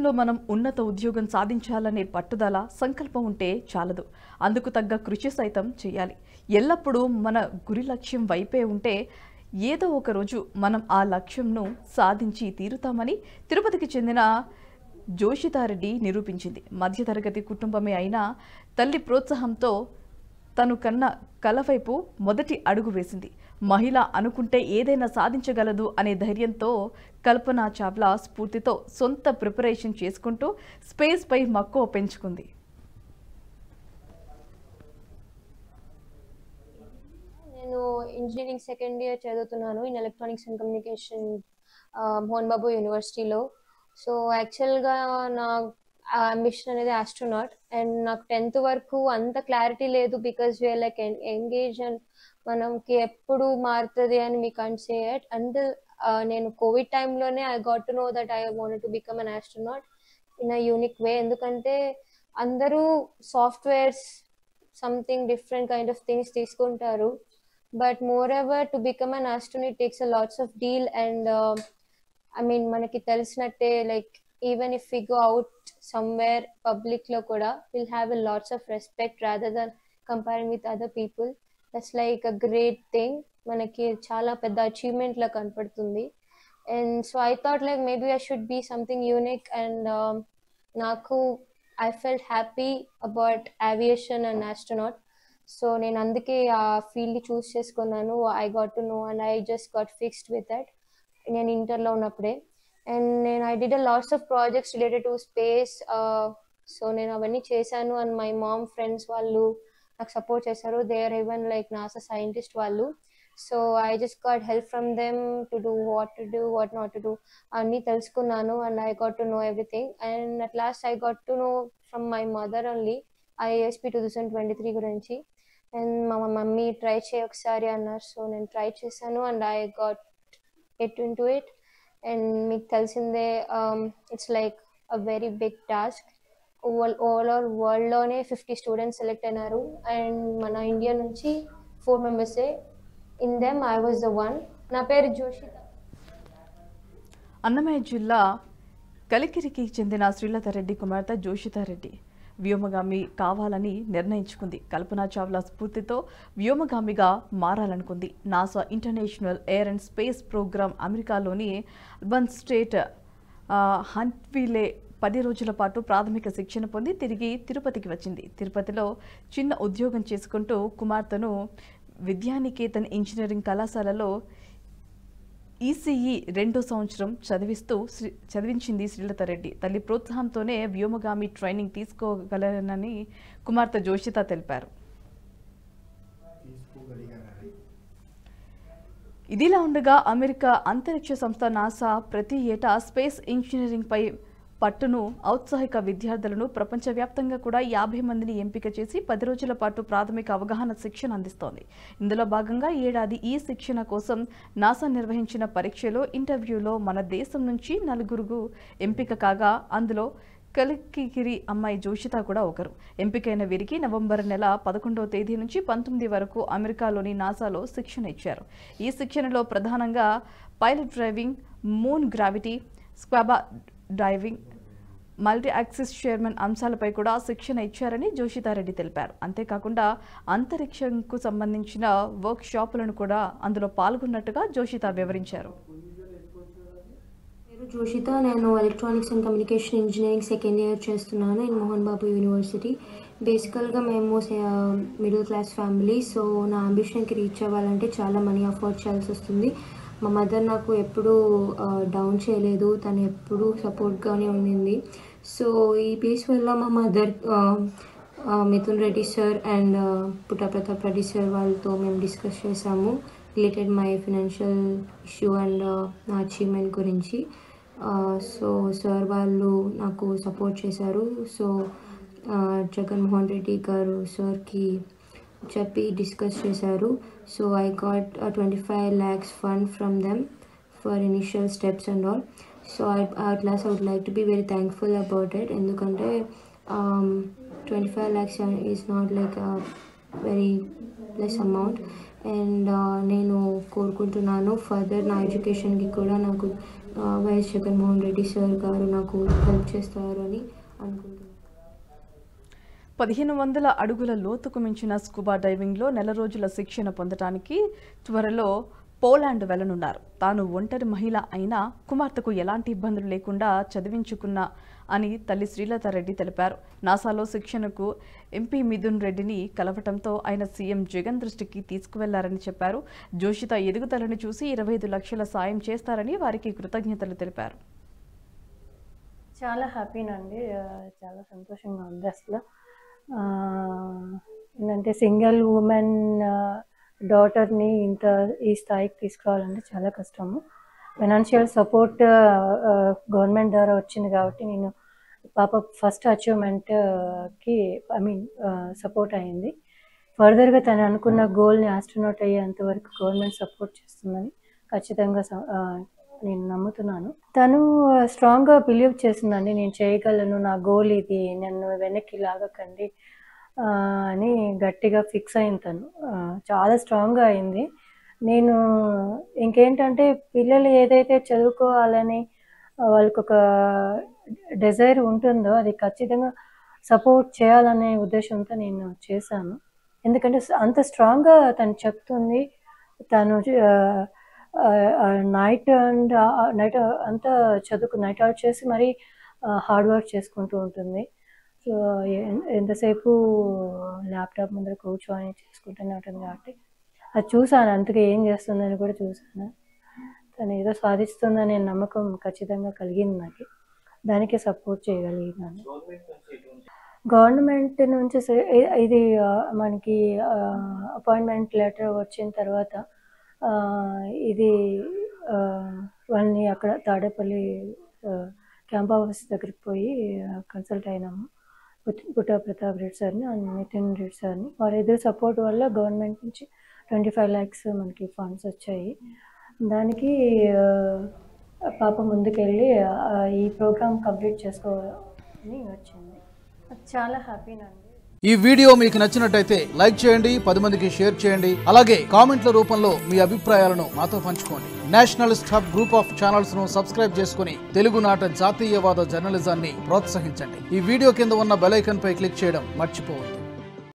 జీవితంలో మనం ఉన్నత ఉద్యోగం సాధించాలనే పట్టుదల సంకల్పం ఉంటే చాలదు అందుకు తగ్గ కృషి సైతం చేయాలి ఎల్లప్పుడూ మన గురి లక్ష్యం వైపే ఉంటే ఏదో ఒక రోజు మనం ఆ లక్ష్యంను సాధించి తీరుతామని తిరుపతికి చెందిన జోషితారెడ్డి నిరూపించింది మధ్యతరగతి కుటుంబమే అయినా తల్లి ప్రోత్సాహంతో తను కన్న కల వైపు మొదటి అడుగు వేసింది మహిళ అనుకుంటే ఏదైనా సాధించగలదు అనే ధైర్యంతో కల్పనా చావ్లా స్ఫూర్తితో సొంత ప్రిపరేషన్ చేసుకుంటూ స్పేస్ పై మక్కువ పెంచుకుంది నేను ఇంజనీరింగ్ సెకండ్ ఇయర్ చదువుతున్నాను in electronics and communication Mohan Babu యూనివర్సిటీలో సో యాక్చువల్గా నా అంబిషన్ అనేది ఆస్ట్రోనాట్ అండ్ నాకు టెన్త్ వరకు అంత క్లారిటీ లేదు because we're like engage and మనకి ఎప్పుడు మారుతుంది అని మీ కంట్ సే ఇట్ అండ్ నేను కోవిడ్ టైంలోనే I got to know that I want to become an astronaut in a unique way ఎందుకంటే అందరూ softwares something different kind of things తీసుకుంటారు but moreover to become an astronaut takes a lots of deal and I mean మనకి తెలిసినట్టే like even if we go out somewhere public లో కూడా will have a lots of respect rather than comparing with other people that's like a great thing మనకి చాలా పెద్ద achievement లా కనపడుతుంది and so I thought like maybe I should be something unique and నాకు I felt happy about aviation and astronaut so నేను అందుకే ఆ field choose చేసుకున్నాను I got to know and I just got fixed with that నేను ఇంటర్లో ఉన్నప్పుడే and నేను I did a lots of projects related to space so నేను అవన్నీ చేశాను అండ్ మై మామ్ ఫ్రెండ్స్ వాళ్ళు నాకు సపోర్ట్ చేశారు they are even like NASA scientist వాళ్ళు so I just got help from them to do what to do what not to do అన్నీ తెలుసుకున్నాను and I got to know everything and at last I got to know from my mother only ISP two thousand twenty three గురించి and మా mummy try చేయ ఒకసారి అన్నారు so నేను try చేశాను and I got at into it and మీకు తెలిసిందే it's like a very big task over overall వరల్డ్లోనే ఫిఫ్టీ స్టూడెంట్స్ సెలెక్ట్ అయినారు అండ్ మన ఇండియా నుంచి ఫోర్ మెంబర్సే in them I was the one నా పేరు జోషిత అన్నమయ్య జిల్లా కలికిరికి చెందిన శ్రీలతారెడ్డి కుమార్తె జోషితారెడ్డి వ్యోమగామి కావాలని నిర్ణయించుకుంది కల్పనా చావ్లా స్ఫూర్తితో వ్యోమగామిగా మారాలనుకుంది NASA international air and space programme అమెరికాలోని అర్బన్ స్టేట్ ఆ, హంట్విలే పది రోజుల పాటు ప్రాథమిక శిక్షణ పొంది తిరిగి తిరుపతికి వచ్చింది తిరుపతిలో చిన్న ఉద్యోగం చేసుకుంటూ కుమార్తెను విద్యానికేతన్ ఇంజనీరింగ్ కళాశాలలో ఈసీఈ రెండో సంవత్సరం చదివిస్తూ శ్రీ చదివించింది శ్రీలతారెడ్డి తల్లి ప్రోత్సాహంతోనే వ్యోమగామి ట్రైనింగ్ తీసుకోగలనని కుమార్తె జోషిత తెలిపారు ఇదిలా ఉండగా అమెరికా అంతరిక్ష సంస్థ నాసా ప్రతి ఏటా స్పేస్ ఇంజనీరింగ్ పై పట్టును ఔత్సాహిక విద్యార్థులను ప్రపంచవ్యాప్తంగా కూడా యాభై మందిని ఎంపిక చేసి పది రోజుల పాటు ప్రాథమిక అవగాహన శిక్షణ అందిస్తోంది ఇందులో భాగంగా ఈ ఏడాది ఈ శిక్షణ కోసం నాసా నిర్వహించిన పరీక్షలో ఇంటర్వ్యూలో మన దేశం నుంచి నలుగురు ఎంపిక కాగా అందులో కలికిగిరి అమ్మాయి జోషిత కూడా ఒకరు ఎంపికైన వీరికి నవంబర్ నెల పదకొండవ తేదీ నుంచి పంతొమ్మిది వరకు అమెరికాలోని నాసాలో శిక్షణ ఇచ్చారు ఈ శిక్షణలో ప్రధానంగా pilot driving moon gravity scuba diving multi axis chairman అంశాలపై కూడా శిక్షణ ఇచ్చారని జోషితారెడ్డి తెలిపారు అంతేకాకుండా అంతరిక్షంకు సంబంధించిన వర్క్ షాపులను కూడా అందులో పాల్గొన్నట్టుగా జోషిత వివరించారు పేరు జోషిత నేను electronics and communication engineering second year చేస్తున్నాను ఇన్ మోహన్ బాబు యూనివర్సిటీ బేసికల్గా మేము మిడిల్ క్లాస్ ఫ్యామిలీ సో నా అంబిషన్కి రీచ్ అవ్వాలంటే చాలా మనీ అఫోర్డ్ చేయాల్సి వస్తుంది మా మదర్ నాకు ఎప్పుడూ డౌన్ చేయలేదు తను ఎప్పుడూ సపోర్ట్గానే ఉండింది సో ఈ పీస్ వల్ల మా mother Mithun Reddy sir and Putta Pratap Reddy sir వాళ్ళతో మేము డిస్కస్ చేసాము related my financial issue and నా అచీవ్మెంట్ గురించి సో సార్ వాళ్ళు నాకు సపోర్ట్ చేశారు సో జగన్మోహన్ రెడ్డి గారు సార్కి చెప్పి డిస్కస్ చేశారు so I got twenty five lakhs fund from them for initial steps and all so I at last I would like to be very thankful about it ఎందుకంటే twenty five lakhs is not like very plus amount and నేను కోరుకుంటున్నాను further నా ఎడ్యుకేషన్కి కూడా నాకు uh, YS Jaganmohan Reddy sir గారు నాకు help చేస్తారు అని అనుకుంటున్నాను పదిహేను వందల అడుగుల లోతుకు మించిన స్కూబా డైవింగ్లో నెల రోజుల శిక్షణ పొందడానికి త్వరలో పోలాండ్ వెళ్లనున్నారు తాను ఒంటరి మహిళ అయినా కుమార్తెకు ఎలాంటి ఇబ్బందులు లేకుండా చదివించుకున్నా అని తల్లి శ్రీలతారెడ్డి తెలిపారు నాసాలో శిక్షణకు ఎంపీ మిథున్ రెడ్డిని కలవటంతో ఆయన సీఎం జగన్ దృష్టికి తీసుకువెళ్లారని చెప్పారు జోషిత ఎదుగుదలను చూసి ఇరవై ఐదు లక్షల సాయం చేస్తారని వారికి కృతజ్ఞతలు తెలిపారు చాలా హ్యాపీనండి ఆ, చాలా సంతోషంగా ఉంది అసలు ఆ, ఏంటంటే సింగిల్ ఉమెన్ డాటర్ని ఇంత ఈ స్థాయికి తీసుకురావాలంటే చాలా కష్టము ఫైనాన్షియల్ సపోర్ట్ గవర్నమెంట్ ద్వారా వచ్చింది కాబట్టి నేను పాప ఫస్ట్ అచీవ్మెంట్కి ఐ మీన్ సపోర్ట్ అయింది ఫర్దర్గా తను అనుకున్న గోల్ని ఆస్ట్రోనాట్ అయ్యేంత వరకు గవర్నమెంట్ సపోర్ట్ చేస్తుందని ఖచ్చితంగా స- ఆ, నేను నమ్ముతున్నాను తను స్ట్రాంగ్గా బిలీవ్ చేసిందండి నేను చేయగలను నా గోల్ ఇది నన్ను వెనక్కి లాగకండి ఆ, అని గట్టిగా ఫిక్స్ అయింది తను ఆ, చాలా స్ట్రాంగ్గా అయింది నేను ఇంకేంటంటే పిల్లలు ఏదైతే చదువుకోవాలని ఆ, వాళ్ళకి ఒక డిజైర్ ఉంటుందో అది ఖచ్చితంగా సపోర్ట్ చేయాలనే ఉద్దేశంతో నేను చేశాను ఎందుకంటే అంత స్ట్రాంగ్గా తను చెప్తుంది తను నైట్ అండ్ నైట్ అంతా చదువుకు నైట్ అవుట్ చేసి మరీ హార్డ్ వర్క్ చేసుకుంటూ ఉంటుంది సో ఎంతసేపు ల్యాప్టాప్ ముందర కూర్చొని చేసుకుంటూనే ఉంటుంది కాబట్టి అది చూసాను అంతగా ఏం చేస్తుందని కూడా చూసాను తను ఏదో సాధిస్తుందనే నమ్మకం ఖచ్చితంగా కలిగింది నాకు దానికి సపోర్ట్ చేయగలిగినాను గవర్నమెంట్ నుంచి స- ఇ- ఇది ఆ, మనకి అపాయింట్మెంట్ లెటర్ వచ్చిన తర్వాత ఆ, ఇది ఆ, వాళ్ళని అక్కడ తాడేపల్లి క్యాంప్ ఆఫీస్ దగ్గరికి పోయి కన్సల్ట్ అయినాము పుట్- పుట్ట ప్రతాప్ రెడ్డి సార్ని అండ్ నితిన్ రెడ్డి సార్ని వాళ్ళిద్దరు సపోర్ట్ వల్ల గవర్నమెంట్ నుంచి ట్వంటీ ఫైవ్ ల్యాక్స్ మనకి ఫండ్స్ వచ్చాయి దానికి ఆ, పాప ముందుకెళ్ళి ఆ, ఈ ప్రోగ్రామ్ కంప్లీట్ చేసుకోవాలని వచ్చింది చాలా హ్యాపీనండి ఈ వీడియో మీకు నచ్చినట్టయితే లైక్ చేయండి పది మందికి షేర్ చేయండి అలాగే కామెంట్ల రూపంలో మీ అభిప్రాయాలను మాతో పంచుకోండి nationalist hub group of channels ను సబ్స్క్రైబ్ చేసుకుని తెలుగునాట జాతీయవాద జర్నలిజాన్ని ప్రోత్సహించండి ఈ వీడియో కింద ఉన్న బెల్ ఐకాన్ పై క్లిక్ చేయడం మర్చిపోవద్దు